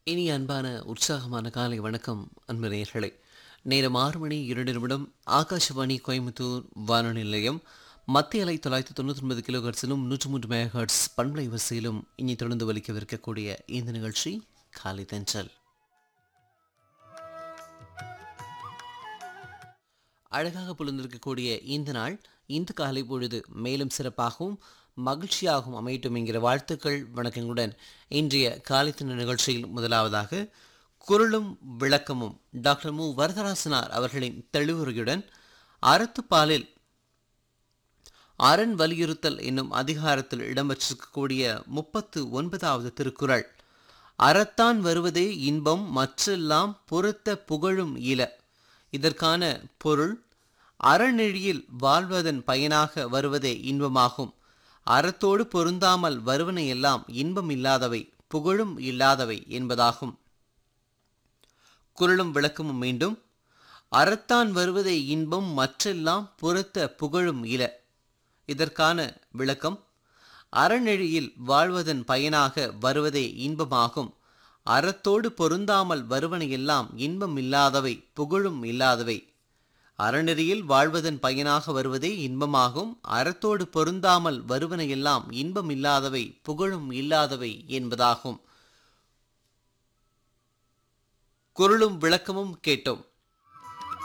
இனி அன்பான உற்சாகமான காலை வணக்கம் அன்பு நேயர்களே நேரம் ஆறு மணி இரண்டு நிமிடம் ஆகாஷவாணி கோயம்புத்தூர் வானொலி நிலையம் மத்திய அலை தொள்ளாயிரத்தி தொண்ணூற்றி ஒன்பது கிலோ ஹர்ட்ஸிலும் நூற்றி மூன்று மெகாஹர்ட்ஸ் பண்பலை வரிசையிலும் இனி தொடர்ந்து ஒலிக்கவிருக்கக்கூடிய இந்த நிகழ்ச்சி காலை தென்றல் அழகாக புலர்ந்திருக்கக்கூடிய இந்த நாள் இந்த காலை பொழுது மேலும் சிறப்பாகவும் மகிழ்ச்சியாகவும் அமையட்டும் என்கிற வாழ்த்துக்கள் வணக்கங்களுடன் இன்றைய காலைத்தின நிகழ்ச்சியில் முதலாவதாக குரலும் விளக்கமும் டாக்டர் மு வரதராசனார் அவர்களின் தெளிவுரையுடன் அறத்துப்பாலில் அரண் வலியுறுத்தல் என்னும் அதிகாரத்தில் இடம்பெற்றிருக்கக்கூடிய முப்பத்து ஒன்பதாவது திருக்குறள் அறத்தான் வருவதே இன்பம் மற்றெல்லாம் பொறுத்த புகழும் இல இதற்கான பொருள் அறநெழியில் வாழ்வதன் பயனாக வருவதே இன்பமாகும் அறத்தோடு பொருந்தாமல் வருவன எல்லாம் இன்பம் இல்லாதவை புகழும் இல்லாதவை என்பதாகும் குரலும் விளக்கமும் மீண்டும் அறத்தான் வருவதே இன்பம் மற்றெல்லாம் புறத்த புகழும் இல இதற்கான விளக்கம் அறநெழியில் வாழ்வதன் பயனாக வருவதே இன்பமாகும் அறத்தோடு பொருந்தாமல் வருவன எல்லாம் இன்பம் இல்லாதவை புகழும் இல்லாதவை அறநெறியில் வாழ்வதன் பயனாக வருவதே இன்பமாகும் அறத்தோடு பொருந்தாமல் வருவன எல்லாம் இன்பம் இல்லாதவை புகழும் இல்லாதவை என்பதாகும் குரலும் விளக்கமும் கேட்டோம்